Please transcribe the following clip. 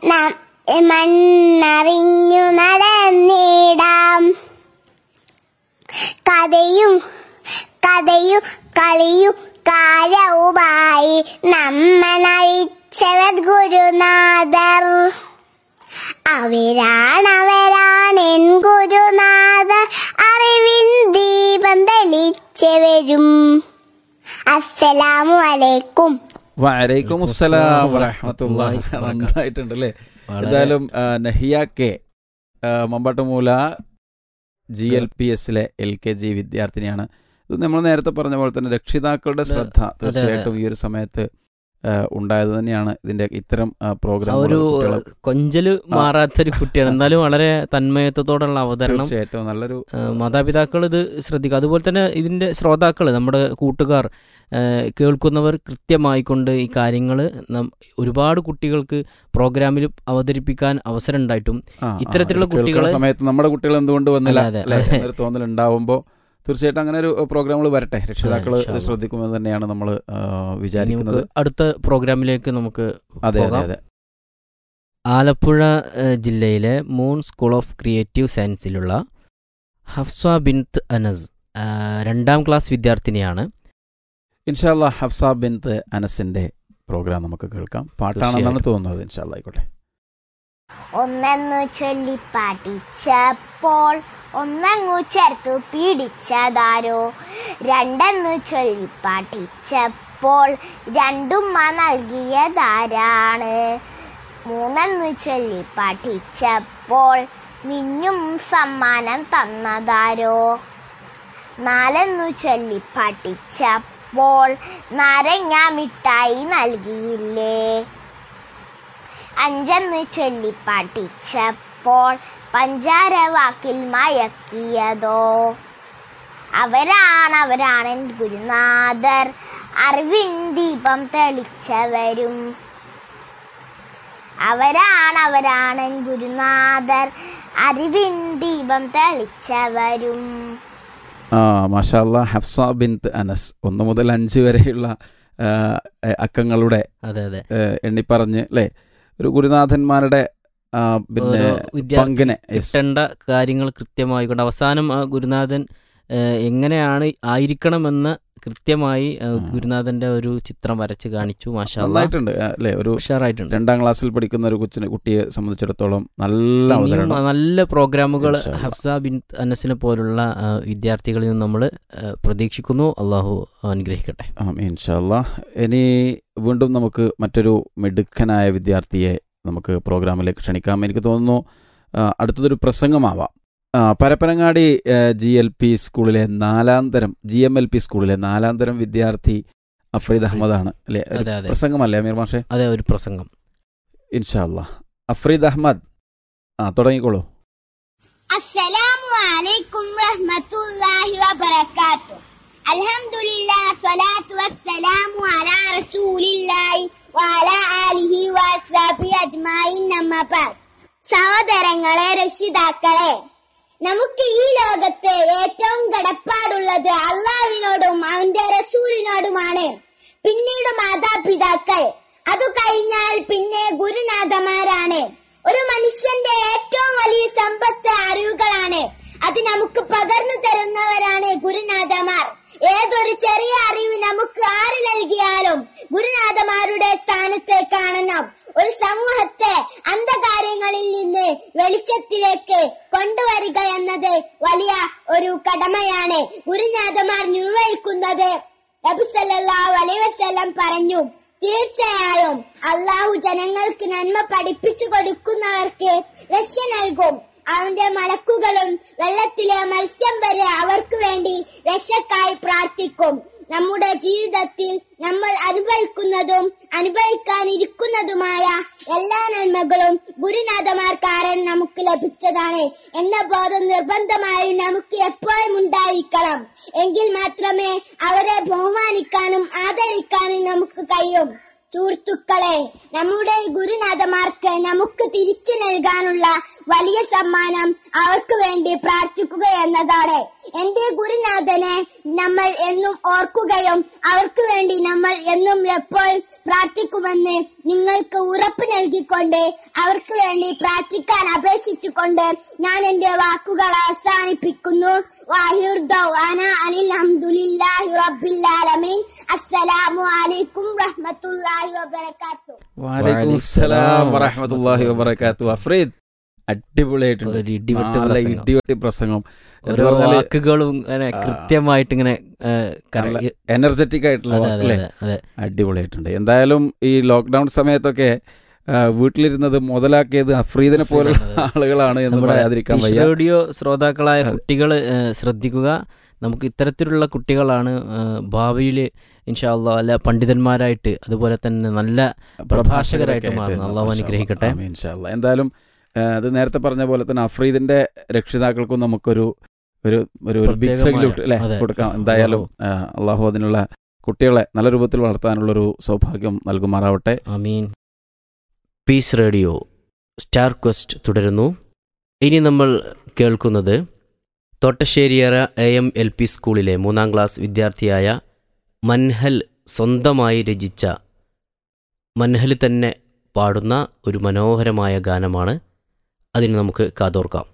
നം- മണ്ണറിഞ്ഞു നടന്നിടാം കഥയും കഥയും കളിയും കാലവുമായി നമ്മ നഴിച്ചവർ ഗുരുനാഥർ അവരാണവരാണെൻ ഗുരുനാഥർ അറിവിൻ ദീപം തെളിച്ചവരും അസ്സലാമു അലൈക്കും വലൈക്കും അസ്സലാം വറഹമത്തുള്ളാഹി നന്നായിട്ടുണ്ട് അല്ലേ എന്തായാലും ആ, നഹിയ കെ ആ, മമ്പാട്ടുമൂല ജി എൽ പി എസിലെ എൽ കെ ജി വിദ്യാർത്ഥിനിയാണ് ഇത് നമ്മൾ നേരത്തെ പറഞ്ഞ പോലെ തന്നെ രക്ഷിതാക്കളുടെ അതെ, ശ്രദ്ധ അതെ. തീർച്ചയായിട്ടും ഈ ഒരു സമയത്ത് ആ, ഉണ്ടായത് തന്നെയാണ് ഇതിന്റെ ഇത്തരം ആ പ്രോഗ്രാം ഒരു കൊഞ്ചല് മാറാത്തൊരു കുട്ടിയാണ് എന്നാലും വളരെ തന്മയത്വത്തോടുള്ള അവതരണം തീർച്ചയായിട്ടും നല്ലൊരു ആ, മാതാപിതാക്കൾ ഇത് ശ്രദ്ധിക്കുക അതുപോലെ തന്നെ ഇതിന്റെ ശ്രോതാക്കൾ നമ്മുടെ കൂട്ടുകാർ ആ, കേൾക്കുന്നവർ കൃത്യമായിക്കൊണ്ട് ഈ കാര്യങ്ങൾ ഒരുപാട് കുട്ടികൾക്ക് പ്രോഗ്രാമിൽ അവതരിപ്പിക്കാൻ അവസരം ഉണ്ടായിട്ടും ആ, ആ, ഇത്തരത്തിലുള്ള ഇത് കേൾക്കുന്ന കുട്ടികളെ- സമയത്ത് നമ്മുടെ കുട്ടികൾ എന്തുകൊണ്ട് വന്നില്ല അതെ, അതെ, അല്ലേ അതെ. എന്നൊരു തോന്നൽ ഉണ്ടാവുമ്പോൾ തീർച്ചയായിട്ടും അങ്ങനെ ഒരു പ്രോഗ്രാമുകൾ വരട്ടെ രക്ഷിതാക്കൾ ഇൻഷാ അല്ലാ. ശ്രദ്ധിക്കുമെന്ന് തന്നെയാണ് നമ്മൾ ഇനി വിചാരിക്കുന്നത് നമുക്ക് അടുത്ത പ്രോഗ്രാമിലേക്ക് നമുക്ക് അതെ അതെ പോകാം. അതെ ആലപ്പുഴ ഏഹ്, ജില്ലയിലെ മൂൺ സ്കൂൾ ഓഫ് ക്രിയേറ്റീവ് സയൻസിലുള്ള ഹഫ്സ ബിൻത്ത് അനസ് ആ, രണ്ടാം ക്ലാസ് വിദ്യാർത്ഥിനിയാണ് ഇൻഷാല്ല ഹഫ്സ ബിൻത്ത് അനസിന്റെ പ്രോഗ്രാം നമുക്ക് കേൾക്കാം പാട്ടാണെന്നാണ് തീർച്ചയായിട്ടും. തോന്നുന്നത് ഇൻഷാല്ല ആയിക്കോട്ടെ ഒന്നെന്നു ചൊല്ലി പാട്ടിച്ചപ്പോൾ ഒന്നങ്ങു ചേർത്തു പിടിച്ചതാരോ രണ്ടെന്നു ചൊല്ലി പാട്ടിച്ചപ്പോൾ രണ്ടുമ്മ നൽകിയതാരാണ് മൂന്നെന്നു ചൊല്ലി പാട്ടിച്ചപ്പോൾ മിന്നും സമ്മാനം തന്നതാരോ നാലെന്നു ചൊല്ലി പാട്ടിച്ചപ്പോൾ നാരങ്ങ മിഠായി നൽകിയില്ലേ അഞ്ചെന്ന് ചൊല്ലി പാട്ടിച്ചപ്പോൾ പഞ്ചാര വാക്കിൽ മയക്കിയതോ അവരാണ് അവരാണ് ഗുരുനാഥർ അറിവിൻ ദീപം തെളിച്ചവരും അവരാണ് അവരാണ് ഗുരുനാഥർ അറിവിൻ ദീപം തെളിച്ചവരും ആ മാഷാല്ല ഹഫ്സ ബിൻത്ത് അനസ് ഒന്ന് മുതൽ അഞ്ച് വരെയുള്ള ആ, അക്കങ്ങളുടെ അതെ അതെ ആ, എണ്ണിപ്പറഞ്ഞ് അല്ലേ ഒരു ഗുരുനാഥന്മാരുടെ ആ, പിന്നെ ഓരോ വിദ്യാർത്ഥി പങ്കിനെ yes. കിട്ടേണ്ട കാര്യങ്ങൾ കൃത്യമായിക്കൊണ്ട് അവസാനം ആ ഗുരുനാഥൻ ഏഹ്, എങ്ങനെയാണ് ആയിരിക്കണമെന്ന് കൃത്യമായി ആ, ആ. ഗുരുനാഥന്റെ ഒരു ചിത്രം വരച്ച് കാണിച്ചു മാഷാ നന്നായിട്ടുണ്ട് ആ, അല്ലേ ഒരു ഉഷാറായിട്ടുണ്ട് രണ്ടാം ക്ലാസ്സിൽ പഠിക്കുന്ന ഒരു കൊച്ചിനെ കുട്ടിയെ സംബന്ധിച്ചിടത്തോളം നല്ല ഇനിയും അവതരണം നല്ല പ്രോഗ്രാമുകൾ ഇൻഷാ അല്ലാ. ഹഫ്സ ബിൻ അനസിനെ പോലുള്ള ആ, വിദ്യാർത്ഥികളിൽ നിന്ന് നമ്മൾ പ്രതീക്ഷിക്കുന്നു അള്ളാഹു അനുഗ്രഹിക്കട്ടെ ആമീൻ ഇൻഷാല്ലാ ഇനി വീണ്ടും നമുക്ക് മറ്റൊരു മിടുക്കനായ വിദ്യാർത്ഥിയെ നമുക്ക് പ്രോഗ്രാമിലേക്ക് ക്ഷണിക്കാം എനിക്ക് തോന്നുന്നു ആ, അടുത്തതൊരു പ്രസംഗമാവാം ആ, പരപ്പനങ്ങാടി ജി എൽ പി സ്കൂളിലെ നാലാം തരം ജി എം എൽ പി സ്കൂളിലെ നാലാം തരം വിദ്യാർത്ഥി അഫ്രീദ് അഹമ്മദാണ് അല്ലേ ഒരു അതെ അതെ പ്രസംഗമല്ലേ അമീർ മാഷെ അതെ ഒരു പ്രസംഗം ഇൻഷാല്ലാ അഫ്രീദ് അഹമ്മദ് ആ തുടങ്ങിക്കോളൂ السلام عليكم ورحمة الله وبركاته الحمد لله صلاة والسلام على رسول الله وعلى آله وأصحابه أجمعين أما بعد സഹോദരങ്ങളെ രക്ഷിതാക്കളെ നമുക്ക് ഈ ലോകത്ത് ഏറ്റവും കടപ്പാടുള്ളത് അള്ളാവിനോടും അവന്റെ റസൂലിനോടുമാണ് പിന്നീട് മാതാപിതാക്കൾ അത് കഴിഞ്ഞാൽ പിന്നെ ഗുരുനാഥമാരാണ് ഒരു മനുഷ്യന്റെ ഏറ്റവും വലിയ സമ്പത്ത് അറിവുകളാണ് അത് നമുക്ക് പകർന്നു തരുന്നവരാണ് ഗുരുനാഥമാർ ഏതൊരു ചെറിയ അറിവ് നമുക്ക് ആര് നൽകിയാലും ഗുരുനാഥമാരുടെ സ്ഥാനത്ത് കാണണം ഒരു സമൂഹത്തെ അന്ധകാര്യങ്ങളിൽ നിന്ന് വെളിച്ചത്തിലേക്ക് കൊണ്ടുവരിക എന്നത് വലിയ ഒരു കടമയാണ് ഗുരുനാഥമാർ നിർവഹിക്കുന്നത് നബി സല്ലല്ലാഹു അലൈഹി വസല്ലം പറഞ്ഞു തീർച്ചയായും അള്ളാഹു ജനങ്ങൾക്ക് നന്മ പഠിപ്പിച്ചു കൊടുക്കുന്നവർക്ക് രക്ഷ നൽകും അവന്റെ മലക്കുകളും വെള്ളത്തിലെ മത്സ്യം വരെ അവർക്ക് വേണ്ടി രക്ഷക്കായി പ്രാർത്ഥിക്കും നമ്മുടെ ജീവിതത്തിൽ നമ്മൾ അനുഭവിക്കുന്നതും അനുഭവിക്കാനിരിക്കുന്നതുമായ എല്ലാ നന്മകളും ഗുരുനാഥമാർ കാരണം നമുക്ക് ലഭിച്ചതാണ് എന്ന ബോധം നിർബന്ധമായും നമുക്ക് എപ്പോഴും ഉണ്ടായിരിക്കണം എങ്കിൽ മാത്രമേ അവരെ ബഹുമാനിക്കാനും ആദരിക്കാനും നമുക്ക് കഴിയും സുഹൃത്തുക്കളെ നമ്മുടെ ഗുരുനാഥമാർക്ക് നമുക്ക് തിരിച്ചു നൽകാനുള്ള വലിയ സമ്മാനം അവർക്ക് വേണ്ടി പ്രാർത്ഥിക്കുക എന്നതാണ് എന്റെ ഗുരുനാഥനെ നമ്മൾ എന്നും ഓർക്കുകയും അവർക്ക് വേണ്ടി നമ്മൾ എന്നും എപ്പോഴും പ്രാർത്ഥിക്കുമെന്ന് നിങ്ങൾക്ക് ഉറപ്പ് നൽകിക്കൊണ്ട് അവർക്ക് വേണ്ടി പ്രാർത്ഥിക്കാൻ അപേക്ഷിച്ചുകൊണ്ട് ഞാൻ എന്റെ വാക്കുകൾ അവസാനിപ്പിക്കുന്നു വാഹിർ ദൗആന അനിൽ ഹംദുലില്ലാഹി റബ്ബിൽ ആലമീൻ അസ്സലാമു അലൈക്കും റഹ്മത്തുള്ളാഹി വബറകാതുഹു വലൈക്കും സലാം വറഹമത്തല്ലാഹി വബറകാത്തു അഫ്രീദ് അടിപൊളിയായിട്ടുണ്ട് ഒരു ഇടിവെട്ട് നല്ല പ്രസംഗം. ഇടിവെട്ടി പ്രസംഗം എന്ന് ഓരോ പറഞ്ഞാല് വാക്കുകളും ഇങ്ങനെ ആ. കൃത്യമായിട്ട് ഇങ്ങനെ ഏ, കര- നല്ല എനർജറ്റിക് ആയിട്ടുള്ള അതെ, അതെ, വാക്കല്ലേ അതെ, അതെ. അടിപൊളിയായിട്ടുണ്ട് എന്തായാലും ഈ ലോക്ക്ഡൌൺ സമയത്തൊക്കെ ആ, വീട്ടിലിരുന്നത് മുതലാക്കിയത് അഫ്രീദിനെ പോലുള്ള അഫ്രീദാണ്, ആളുകളാണ് എന്ന് നമ്മുടെ പറയാതിരിക്കാൻ ഫിഷ് വയ്യ റേഡിയോ ശ്രോതാക്കളായ അതെ. കുട്ടികൾ ശ്രദ്ധിക്കുക നമുക്ക് ഇത്തരത്തിലുള്ള കുട്ടികളാണ് ഭാവിയിൽ ഇൻഷാല്ല അല്ല പണ്ഡിതന്മാരായിട്ട് അതുപോലെ തന്നെ നല്ല പ്രഭാഷകരായിട്ട് ആയിട്ട് മാറുന്നു. അള്ളാഹു മാഷാ അനുഗ്രഹിക്കട്ടെ. ആമീൻ, ഇൻഷാ അല്ലാ. എന്തായാലും ആ, അത് നേരത്തെ പറഞ്ഞ പോലെ തന്നെ അഫ്രീദിന്റെ രക്ഷിതാക്കൾക്കും നമുക്കൊരു ഒരു ഒരു ഒരു ബിഗ് പ്രത്യേകമായ- സല്യൂട്ട് അല്ലെ അതെ. കൊടുക്കാം എന്തായാലും ആ, അള്ളാഹു അതിനുള്ള കുട്ടികളെ നല്ല രൂപത്തിൽ വളർത്താനുള്ളൊരു സൗഭാഗ്യം നൽകുമാറാവട്ടെ അമീൻ പീസ് റേഡിയോ സ്റ്റാർ ക്വസ്റ്റ് തുടരുന്നു ഇനി നമ്മൾ കേൾക്കുന്നത് തോട്ടശ്ശേരിയറ എ എം എൽ പി സ്കൂളിലെ മൂന്നാം ക്ലാസ് വിദ്യാർത്ഥിയായ മൻഹൽ സ്വന്തമായി രചിച്ച മൻഹൽ തന്നെ പാടുന്ന ഒരു മനോഹരമായ ഗാനമാണ് അതിന് നമുക്ക് കാതോർക്കാം